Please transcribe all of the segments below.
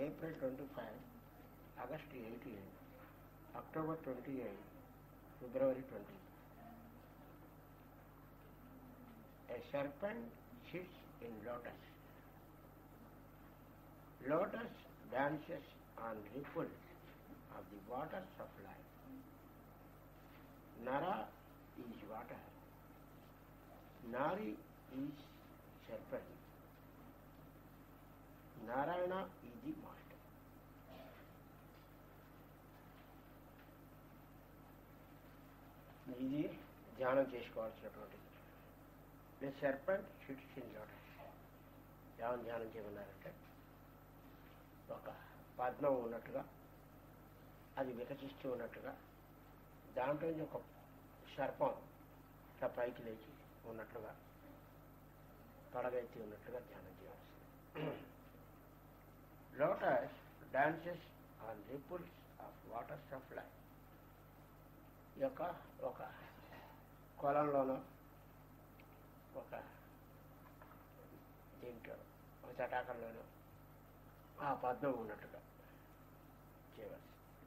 April twenty five August eighteen October twenty eight February twenty A serpent sits in lotus. Lotus dances on ripples of the waters of life. Nara is water. Nari is serpent. Narayana is the master. ఇది ధ్యానం చేసుకోవాల్సినటువంటిది the serpent sits in lotus ఏమని ధ్యానం చేయమన్నారంటే ఒక పద్మం ఉన్నట్టుగా అది వికసిస్తూ ఉన్నట్టుగా దాంట్లో నుంచి ఒక సర్పం ఇట్లా పైకి లేచి ఉన్నట్లుగా పడగెత్తి ఉన్నట్లుగా ధ్యానం చేయాల్సింది lotus dances on ripples of waters of life ఈ యొక్క ఒక కొలంలోనో ఒక దీంట్లో ఒక చటాకంలోనో ఆ పద్మం ఉన్నట్టుగా చేయవలసి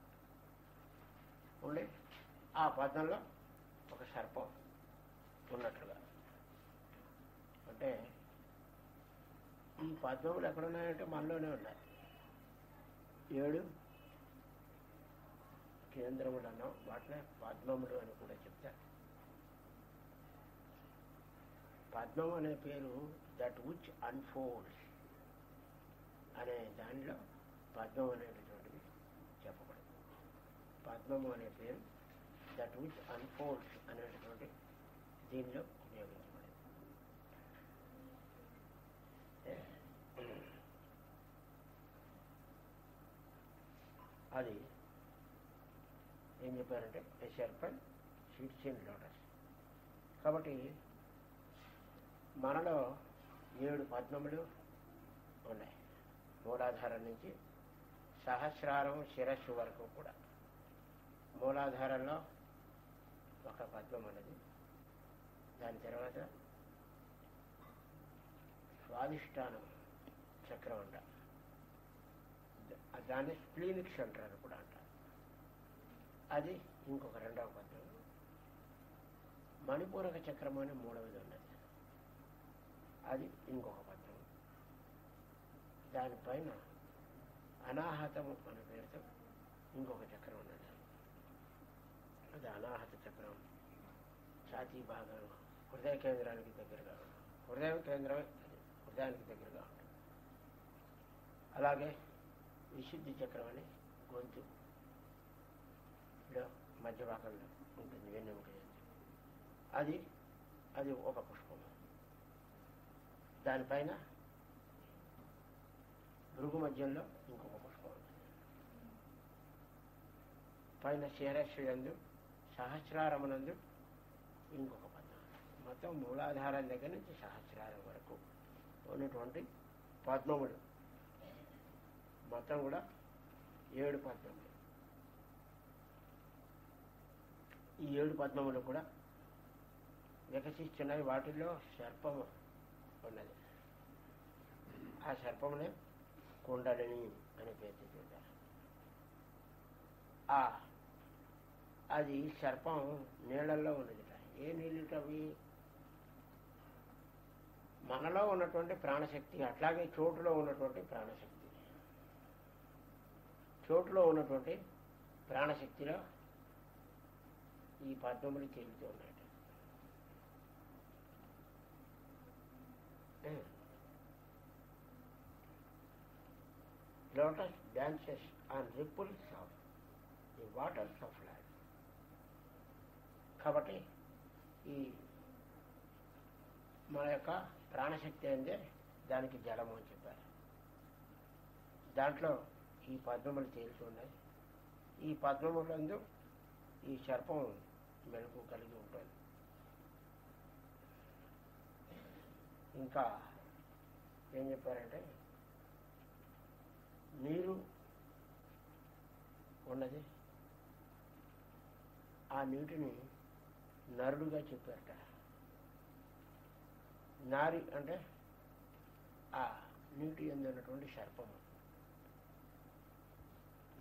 ఉండి ఆ పద్మంలో ఒక సర్పం ఉన్నట్లుగా అంటే ఈ పద్మములు ఎక్కడున్నాయంటే మనలోనే ఉన్నాయి ఏడు కేంద్రములు అన్నాం వాటినే పద్మములు అని కూడా చెప్తారు పద్మం అనే పేరు దట్ విచ్ అన్ఫోల్డ్స్ అనే దానిలో పద్మం అనేటటువంటిది చెప్పబడింది పద్మము అనే పేరు దట్ విచ్ అన్ఫోల్డ్స్ అనేటటువంటి దీనిలో ఉపయోగించబడింది అది ఏం చెప్పారంటే a serpent sits in lotus కాబట్టి మనలో ఏడు పద్మములు ఉన్నాయి మూలాధారం నుంచి సహస్రారం శిరస్సు వరకు కూడా మూలాధారంలో ఒక పద్మం ఉన్నది దాని తర్వాత స్వాదిష్టానం చక్రం అంట దాన్ని స్ప్లీనిక్ సెంటర్ అని కూడా అంటారు అది ఇంకొక రెండవ పద్మం మణిపూరక చక్రం అని మూడవది ఉన్నది అది ఇంకొక పద్మం దానిపైన అనాహతము అనే పేరుతో ఇంకొక చక్రం ఉన్నది అది అనాహత చక్రం ఛాతీ భాగం హృదయ కేంద్రానికి దగ్గరగా ఉంటుంది హృదయం కేంద్రమే అది హృదయానికి దగ్గరగా ఉంటుంది అలాగే విశుద్ధి చక్రం అని గొంతు మధ్య భాగంలో ఉంటుంది వెన్నెముక అది అది ఒక పుష్పం దానిపైన భృగు మధ్యంలో ఇంకొక పుష్పం ఉంది పైన శిరస్సులందు సహస్రారమునందు ఇంకొక పద్మం మొత్తం మూలాధారం దగ్గర నుంచి సహస్రారం వరకు ఉన్నటువంటి పద్మములు మొత్తం కూడా ఏడు పద్మములు ఈ ఏడు పద్మములు కూడా వికసిస్తున్నాయి వాటిల్లో సర్పము ఉన్నది ఆ సర్పమునే కుండలిని అని పేరు చెప్తారు ఆ అది సర్పం నీళ్ళల్లో ఉన్నది ఏ నీళ్ళు అవి మనలో ఉన్నటువంటి ప్రాణశక్తి అట్లాగే చోటులో ఉన్నటువంటి ప్రాణశక్తి చోటులో ఉన్నటువంటి ప్రాణశక్తిలో ఈ పద్మములు తేలుతూ ఉన్నాయి lotus dances on ripples of the waters of life. కాబట్టి ఈ మన యొక్క ప్రాణశక్తి అంటే దానికి జలము అని చెప్పారు దాంట్లో ఈ పద్మములు తేలుతున్నాయి ఈ పద్మములందు ఈ సర్పం మెలకు కలిగి ఉంటుంది ఇంకా ఏం చెప్పారంటే నీరు ఉన్నది ఆ నీటిని నరుడుగా చెప్పారట నారి అంటే ఆ నీటి ఎందు ఉన్నటువంటి సర్పము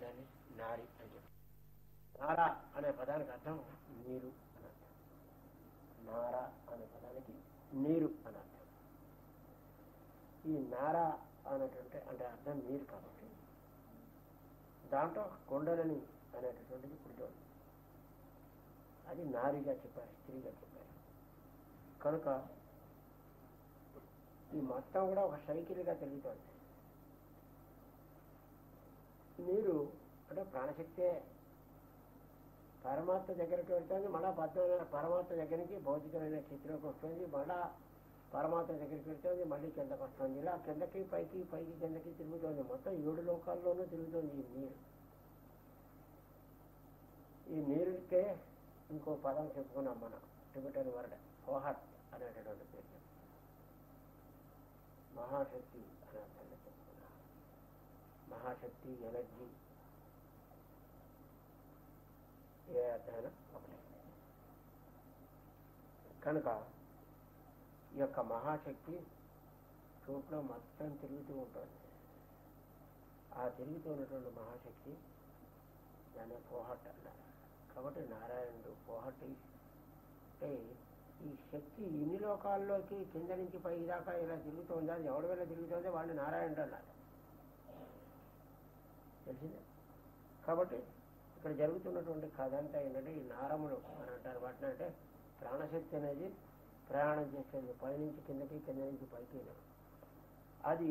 దాన్ని నారి అని చెప్పారు నారా అనే పదానికి అర్థం నీరు అని అర్థం నారా అనే పదానికి నీరు అని అర్థం ఈ నారా అనేటువంటి అంటే అర్థం నీరు కాబట్టి దాంట్లో కొండలని అనేటటువంటిది పుడుతోంది అది నారిగా చెప్పారు స్త్రీగా చెప్పారు కనుక ఈ మొత్తం కూడా ఒక సైకిల్గా తిరుగుతోంది నీరు అంటే ప్రాణశక్తే పరమాత్మ దగ్గరికి వెళ్తుంది మళ్ళా పద్మైన పరమాత్మ దగ్గర నుంచి భౌతికమైన స్థితిలోకి వస్తుంది మళ్ళా పరమాత్మ దగ్గరికి వెళ్తుంది మళ్ళీ కిందకి వస్తుంది ఇలా కిందకి పైకి పైకి కిందకి తిరుగుతోంది మొత్తం ఏడు లోకాల్లోనూ తిరుగుతోంది ఈ నీరు ఈ నీరుకే ఇంకో పదం చెప్పుకున్నాం మనం టిబెటన్ వర్డ్ ఫోహట్ అనేటటువంటి పేరు చెప్పుకున్నాం. మహాశక్తి అనే అర్థంలో చెప్పుకున్నాం మహాశక్తి ఎనర్జీ ఏ అర్థమైనా ఒకటే కనుక ఈ యొక్క మహాశక్తి చూపులో మొత్తం తిరుగుతూ ఉంటుంది ఆ తిరుగుతూ ఉన్నటువంటి మహాశక్తి దాన్ని పోహట్ అన్నారు కాబట్టి నారాయణుడు పోహట్టి అంటే ఈ శక్తి ఇన్ని లోకాల్లోకి కింద నుంచి పై దాకా ఇలా తిరుగుతోంది అది ఎవడి వల్ల తిరుగుతుందో వాడిని నారాయణుడు అన్నారు తెలిసిందే కాబట్టి ఇక్కడ జరుగుతున్నటువంటి కథ అంతా ఏంటంటే ఈ నారములు అని అంటారు వాటిని అంటే ప్రాణశక్తి అనేది ప్రయాణం చేసేది పైనుంచి కిందకి కింద నుంచి పైకి అది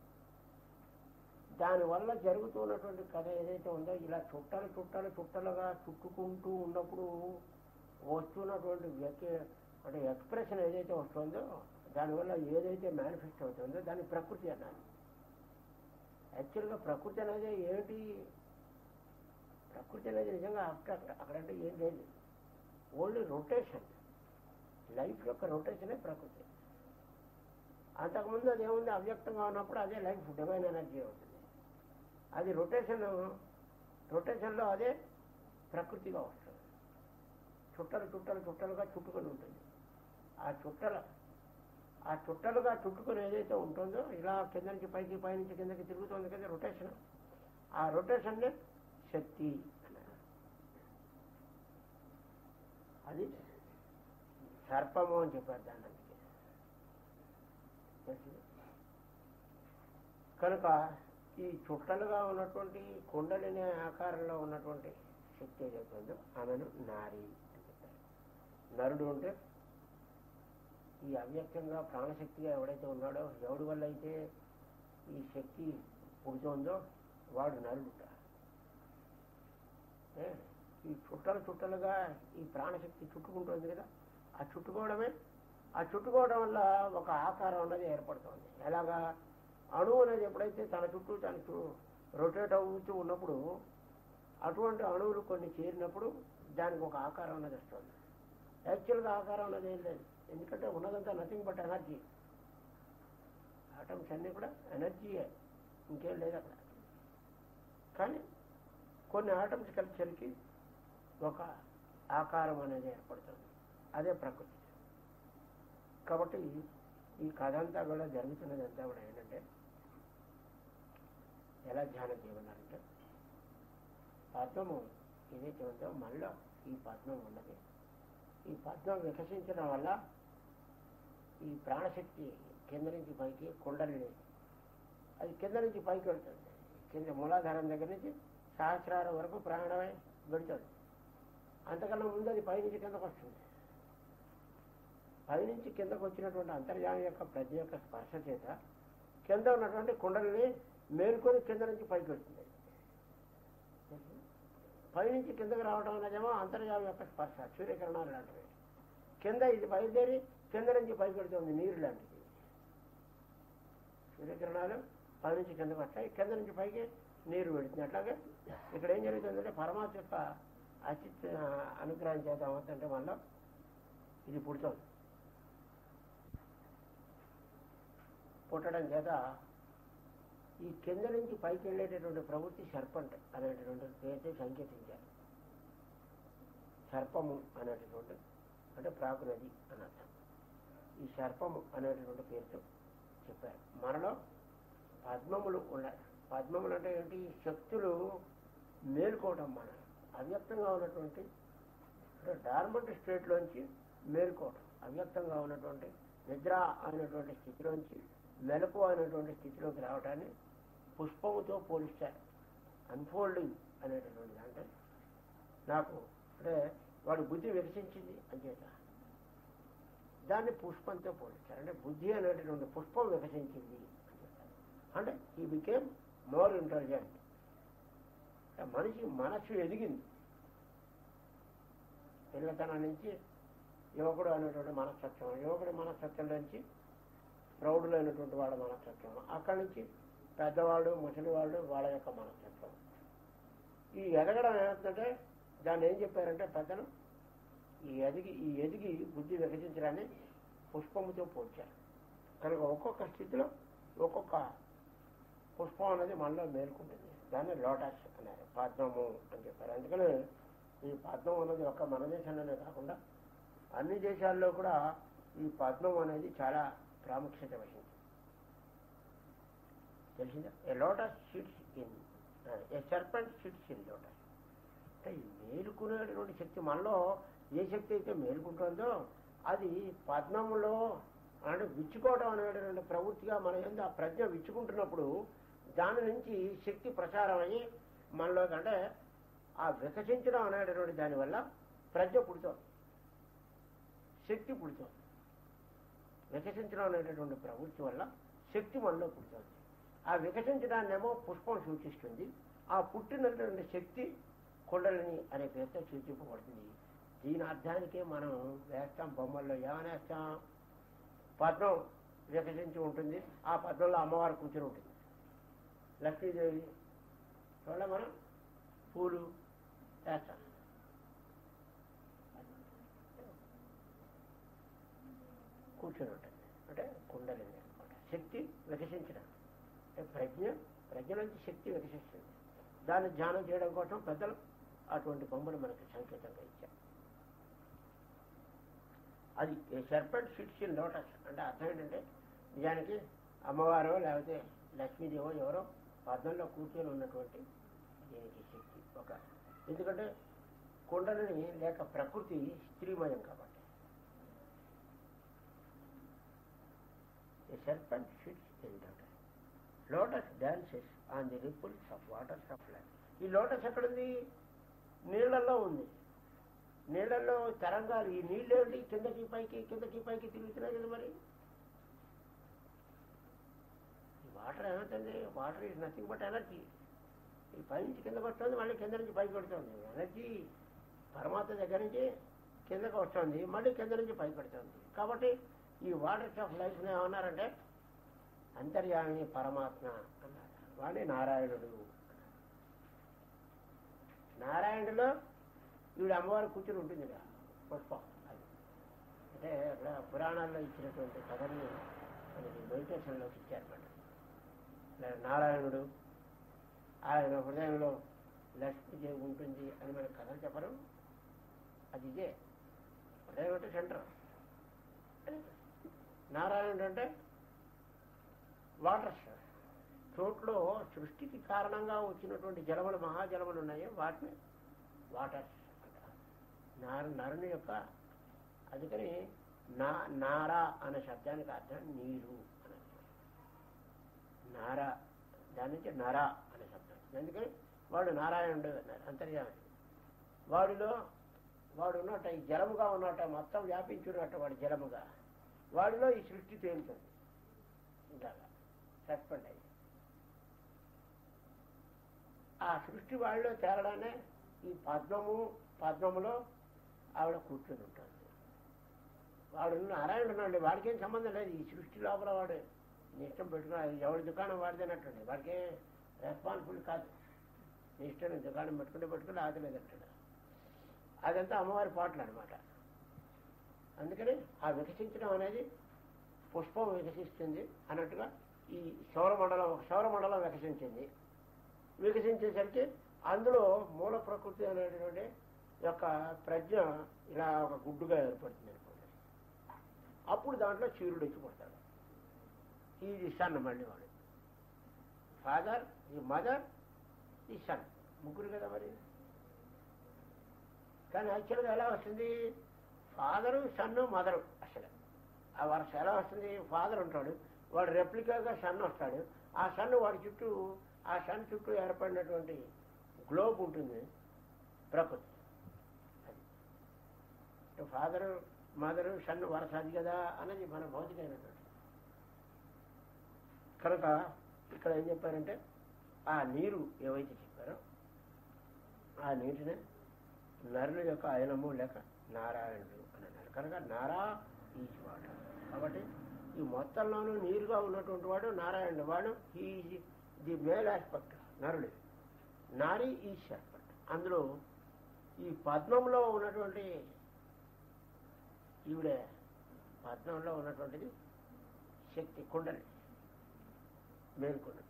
దానివల్ల జరుగుతున్నటువంటి కథ ఏదైతే ఉందో ఇలా చుట్టలు చుట్టలు చుట్టలుగా చుట్టుకుంటూ ఉన్నప్పుడు వస్తున్నటువంటి వ్యక్తి అంటే ఎక్స్ప్రెషన్ ఏదైతే వస్తుందో దానివల్ల ఏదైతే మేనిఫెస్ట్ అవుతుందో దాన్ని ప్రకృతి అన్నారు యాక్చువల్గా ప్రకృతి అనేది ఏంటి ప్రకృతి అనేది నిజంగా అక్కడ అక్కడంటే ఏం లేదు ఓన్లీ రొటేషన్ లైఫ్ యొక్క రొటేషనే ప్రకృతి అంతకుముందు అది ఏముంది అవ్యక్తంగా ఉన్నప్పుడు అదే లైఫ్ డివైన్ ఎనర్జీ అవుతుంది అది రొటేషన్ రొటేషన్లో అదే ప్రకృతిగా వస్తుంది చుట్టలు చుట్టలు చుట్టలుగా చుట్టుకొని ఉంటుంది ఆ చుట్టల ఆ చుట్టలుగా చుట్టుకొని ఏదైతే ఉంటుందో ఇలా కింద నుంచి పైకి పై నుంచి కిందకి తిరుగుతుంది కదా రొటేషన్ ఆ రొటేషన్నే శక్తి అన్నారు అది సర్పము అని చెప్పారు దాన్ని అందుకే తెలిసిందా? కనుక ఈ చుట్టలుగా ఉన్నటువంటి కుండలిని ఆకారంలో ఉన్నటువంటి శక్తి ఏదైతే ఉందో ఆమెను నారి అని చెప్పారు నరుడు అంటే ఈ అవ్యక్తంగా ప్రాణశక్తిగా ఎవడైతే ఉన్నాడో ఎవడి వల్ల అయితే ఈ శక్తి పుడుతోందో వాడు నరుడుట ఏ? ఈ చుట్టలు చుట్టలుగా ఈ ప్రాణశక్తి చుట్టుకుంటుంది కదా ఆ చుట్టుకోవడమే ఆ చుట్టుకోవడం వల్ల ఒక ఆకారం అన్నది ఏర్పడుతుంది ఎలాగా అణువు అనేది ఎప్పుడైతే తన చుట్టూ తన రొటేట్ అవుతూ ఉన్నప్పుడు అటువంటి అణువులు కొన్ని చేరినప్పుడు దానికి ఒక ఆకారం అనేది వస్తుంది యాక్చువల్గా ఆకారం అనేది ఏం లేదు ఎందుకంటే ఉన్నదంతా నథింగ్ బట్ ఎనర్జీ ఆటమ్స్ అన్నీ కూడా ఎనర్జీయే ఇంకేం లేదు అక్కడ కానీ కొన్ని ఆటమ్స్ కలిసరికి ఒక ఆకారం అనేది ఏర్పడుతుంది అదే ప్రకృతి కాబట్టి ఈ కథ అంతా కూడా జరుగుతున్నదంతా కూడా ఏంటంటే ఎలా ధ్యానం చేయమన్నారంటే పద్మము ఏదైతే ఉందో మళ్ళా ఈ పద్మం ఉన్నది ఈ పద్మం వికసించడం వల్ల ఈ ప్రాణశక్తి కింద నుంచి పైకి కుండలిని అది కింద నుంచి పైకి వెళ్తుంది కింద మూలాధారం దగ్గర నుంచి సహస్రారం వరకు ప్రాణమై వెళ్తుంది అంతకన్నా ముందు అది పైనుంచి కిందకు వస్తుంది పైనుంచి కిందకు వచ్చినటువంటి అంతర్జాలం యొక్క ప్రజ్ఞ యొక్క స్పర్శ చేత కింద ఉన్నటువంటి కుండలిని మేల్కొని కింద నుంచి పైకి వెళ్తుంది పైనుంచి కిందకు రావడం అనేదేమో అంతర్జాలం యొక్క స్పర్శ సూర్యకిరణాలు లాంటివి కింద ఇది బయలుదేరి కింద నుంచి పైకి వెళ్తుంది నీరు లాంటిది సూర్యకిరణాలు పైనుంచి కిందకు వస్తాయి కింద నుంచి పైకి నీరు వెళుతుంది అట్లాగే ఇక్కడ ఏం జరుగుతుందంటే పరమాత్మ యొక్క అచిత్ అనుగ్రహం చేత ఏమవుతుందంటే మనలో ఇది పుడుతుంది పుట్టడం చేత ఈ కింద నుంచి పైకి వెళ్ళేటటువంటి ప్రవృత్తి సర్పంట్ అనేటటువంటి పేరుతో సంకేతించారు సర్పము అనేటటువంటి అంటే ప్రాకునది అని అర్థం ఈ సర్పము అనేటటువంటి పేరుతో చెప్పారు మనలో పద్మములు ఉన్నాయి పద్మములు అంటే ఏంటి శక్తులు మేలుకోవడం మన అవ్యక్తంగా ఉన్నటువంటి అంటే డార్మంట్ స్టేట్లోంచి మేలుకోవడం అవ్యక్తంగా ఉన్నటువంటి నిద్ర అయినటువంటి స్థితిలోంచి మెలకు అయినటువంటి స్థితిలోకి రావడాన్ని పుష్పముతో పోలిస్తారు అన్ఫోల్డింగ్ అనేటటువంటి అంటే నాకు అంటే వాడి బుద్ధి వికసించింది అంచేత దాన్ని పుష్పంతో పోలిస్తారు అంటే బుద్ధి అనేటటువంటి పుష్పం వికసించింది అంచేత. అంటే ఈ బికేమ్ మోర్ ఇంటెలిజెంట్ మనిషి మనస్సు ఎదిగింది పిల్లతనం నుంచి యువకుడు అనేటువంటి మనస్తత్వం యువకుడి మనస్తత్వం నుంచి ప్రౌఢులైనటువంటి వాళ్ళ మనస్తత్వం అక్కడి నుంచి పెద్దవాళ్ళు ముసలివాళ్ళు వాళ్ళ యొక్క మనస్తత్వం ఈ ఎదగడం ఏమవుతుందంటే దాన్ని ఏం చెప్పారంటే పెద్దలు ఈ ఎదిగి ఈ ఎదిగి బుద్ధి వికసించడాన్ని పుష్పముతో పోల్చారు కనుక ఒక్కొక్క స్థితిలో ఒక్కొక్క పుష్పం అనేది మనలో మేలుకుంటుంది దాన్ని లోటస్ అన్నారు పద్మము అని చెప్పారు అందుకని ఈ పద్మం అనేది ఒక మన దేశంలోనే కాకుండా అన్ని దేశాల్లో కూడా ఈ పద్మం అనేది చాలా ప్రాముఖ్యత వహించింది తెలిసిందా a lotus sits in a serpent sits in lotus అంటే ఈ మేలుకునేటువంటి శక్తి మనలో ఏ శక్తి అయితే మేలుకుంటుందో అది పద్మములో అంటే విచ్చుకోవడం అనేటువంటి ప్రవృత్తిగా మన ఏంది ఆ ప్రజ్ఞ విచ్చుకుంటున్నప్పుడు దాని నుంచి శక్తి ప్రసారం అయ్యి మనలో అంటే ఆ వికసించడం అనేటటువంటి దానివల్ల ప్రజ్ఞ పుడుతోంది శక్తి పుడుతోంది వికసించడం అనేటటువంటి ప్రవృత్తి వల్ల శక్తి మనలో పుడుతోంది ఆ వికసించడాన్నేమో పుష్పం సూచిస్తుంది ఆ పుట్టినటువంటి శక్తి కుండలిని అనే పేరుతో సూచింపబడుతుంది దీని అర్థానికే మనం వేస్తాం బొమ్మల్లో ఏమని వేస్తాం పద్మం వికసించి ఉంటుంది ఆ పద్మంలో అమ్మవారు కూర్చుని ఉంటుంది లక్ష్మీదేవి చూడ మనం పూలు వేస్తాం కూర్చొని ఉంటుంది అంటే కుండలిని అనమాట శక్తి వికసించడం అంటే ప్రజ్ఞ ప్రజ్ఞ నుంచి శక్తి వికసిస్తుంది దాన్ని ధ్యానం చేయడం కోసం పెద్దలు అటువంటి బొమ్మలు మనకి సంకేతంగా ఇచ్చారు అది సర్పెంట్ సిట్స్ ఇన్ లోటస్ అంటే అర్థం ఏంటంటే నిజానికి అమ్మవారో లేకపోతే లక్ష్మీదేవో ఎవరో పద్మంలో కూర్చొని ఉన్నటువంటి దీనికి శక్తి ఒక ఎందుకంటే కుండలిని లేక ప్రకృతి స్త్రీమయం కాబట్టి A serpent sits in lotus. Lotus dances on the ripples of waters of life. ఈ లోటస్ ఎక్కడుంది నీళ్ళల్లో ఉంది నీళ్ళల్లో తరంగాలు ఈ నీళ్ళు ఏంటి కిందకి పైకి కిందకి పైకి తిరుగుతున్నాయి కదా మరి ఈ వాటర్ ఏమవుతుంది water is nothing but energy ఈ పై నుంచి కిందకి వస్తుంది మళ్ళీ కింద నుంచి పైకి పడుతుంది ఎనర్జీ పరమాత్మ దగ్గర నుంచి కిందకి వస్తుంది మళ్ళీ కింద నుంచి పైకి పడుతుంది కాబట్టి ఈ వాటర్స్ ఆఫ్ లైఫ్ ఏమన్నారంటే అంతర్యామి పరమాత్మ అన్నారు వాడే నారాయణుడు నారాయణుడిలో ఈవిడ అమ్మవారు కూర్చుని ఉంటుంది కదా పుష్పం అది అంటే అక్కడ పురాణాల్లో ఇచ్చినటువంటి కథల్ని మనకి మెడిటేషన్లోకి ఇచ్చారన్నమాట ఇలా నారాయణుడు ఆయన హృదయంలో లక్ష్మీదేవి ఉంటుంది అని మనకు కథలు చెప్పరు అది ఇదే హృదయం అంటే సెంటర్ నారాయణుడు అంటే వాటర్స్ చోట్లో సృష్టికి కారణంగా వచ్చినటువంటి జలములు మహాజలములు ఉన్నాయి వాటిని వాటర్స్ అంటారు నార నరుని యొక్క అందుకని నా నారా అనే శబ్దానికి అర్థం నీరు అని అర్థం. నారా దాని నుంచి నరా అనే శబ్దం అందుకని వాడు నారాయణుడు అన్నారు అంతర్యామి వాడిలో వాడు ఉన్నట్ట ఈ జలముగా ఉన్నట్ట మొత్తం వ్యాపించున్నట్ట వాడు జలముగా వాడిలో ఈ సృష్టి తేలుతుంది ఇలాగా సస్పెండ్ అయ్యి ఆ సృష్టి వాళ్ళలో తేలడానే ఈ పద్మము పద్మములో ఆవిడ కూర్చొని ఉంటుంది వాడు నారాయణుడు ఉన్నాడు వాడికి ఏం సంబంధం లేదు ఈ సృష్టి లోపల వాడు నీ ఇష్టం పెట్టుకుని ఎవరి దుకాణం వాడిదేనట్టండి వాడికి రెస్పాన్సిబుల్ కాదు నీ ఇష్టం నీ దుకాణం పెట్టుకుంటే పెట్టుకుని ఆదలేదంటాడు అదంతా అమ్మవారి పాటలు అనమాట అందుకని ఆ వికసించడం అనేది పుష్పం వికసిస్తుంది అన్నట్టుగా ఈ సౌరమండలం ఒక సౌరమండలం వికసించింది వికసించేసరికి అందులో మూల ప్రకృతి అనేటువంటి యొక్క ప్రజ్ఞ ఇలా ఒక గుడ్డుగా ఏర్పడుతుంది అనుకోండి అప్పుడు దాంట్లో చీరుడు వచ్చి పడతాడు ఈ సన్ మళ్ళీ వాడు ఫాదర్ ఈ మదర్ ఈ సన్ ముగ్గురు కదా మరి కానీ యాక్చువల్గా ఎలా వస్తుంది ఫాదరు సన్ను మదరు అసలు ఆ వరుస ఎలా వస్తుంది ఫాదర్ ఉంటాడు వాడు రెప్లికాగా సన్ వస్తాడు ఆ సన్ వాడి చుట్టూ ఆ సన్ చుట్టూ ఏర్పడినటువంటి గ్లోబ్ ఉంటుంది ప్రకృతి అది ఫాదరు మదరు సన్ వరుస అది కదా అన్నది మన భౌతికమైనటువంటి కనుక ఇక్కడ ఏం చెప్పారంటే ఆ నీరు ఏవైతే చెప్పారో ఆ నీటిని నరుల యొక్క అయనము లేక నారాయణుడు అని అన్నారు కనుక నారా ఈజ్ వాటర్ కాబట్టి ఈ మొత్తంలోనూ నీరుగా ఉన్నటువంటి వాడు నారాయణుడు వాడు ఈ ది మేల్ ఆస్పెక్ట్ నరుడు నారి ఈజ్ ఆస్పెక్ట్ అందులో ఈ పద్మంలో ఉన్నటువంటి ఈవిడే పద్మంలో ఉన్నటువంటిది శక్తి కుండలి మేల్కొన్నటువంటి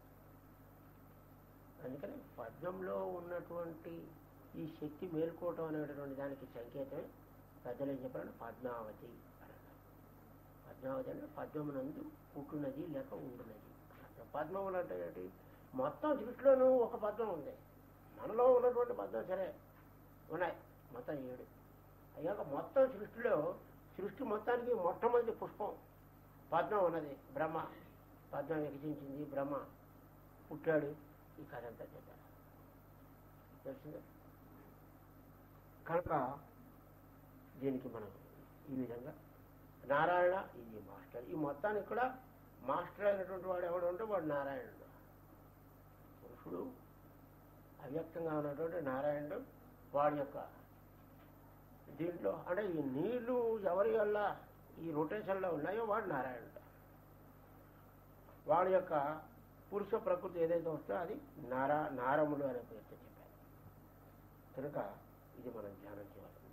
అందుకని పద్మంలో ఉన్నటువంటి ఈ శక్తి మేల్కోవటం అనేటటువంటి దానికి సంకేతమే పెద్దలు ఏం చెప్పారు పద్మావతి అని అన్నారు పద్మావతి అంటే పద్మమునందు పుట్టునది లేక ఉండునది పద్మములు అంటే ఏంటి మొత్తం సృష్టిలోనూ ఒక పద్మం ఉంది మనలో ఉన్నటువంటి పద్మం సరే ఉన్నాయి మొత్తం ఏడు అయ్యాక మొత్తం సృష్టిలో సృష్టి మొత్తానికి మొట్టమొదటి పుష్పం పద్మం ఉన్నది బ్రహ్మ పద్మం వికసించింది బ్రహ్మ పుట్టాడు ఈ కథ అంతా చెప్పారు తెలిసిందా కనుక దీనికి మనం ఈ విధంగా నారాయణ ఇది మాస్టర్ ఈ మొత్తానికి కూడా మాస్టర్ అయినటువంటి వాడు ఎవడు ఉంటే వాడు నారాయణుడు పురుషుడు అవ్యక్తంగా ఉన్నటువంటి నారాయణుడు వాడి యొక్క దీంట్లో అంటే ఈ నీళ్లు ఎవరి వల్ల ఈ రొటేషన్లో ఉన్నాయో వాడు నారాయణుడు వాడి యొక్క పురుష ప్రకృతి ఏదైతే వస్తుందో అది నారా నారములు అనే పేరుతో చెప్పారు కనుక ఇది మనం ధ్యానం చేయాలి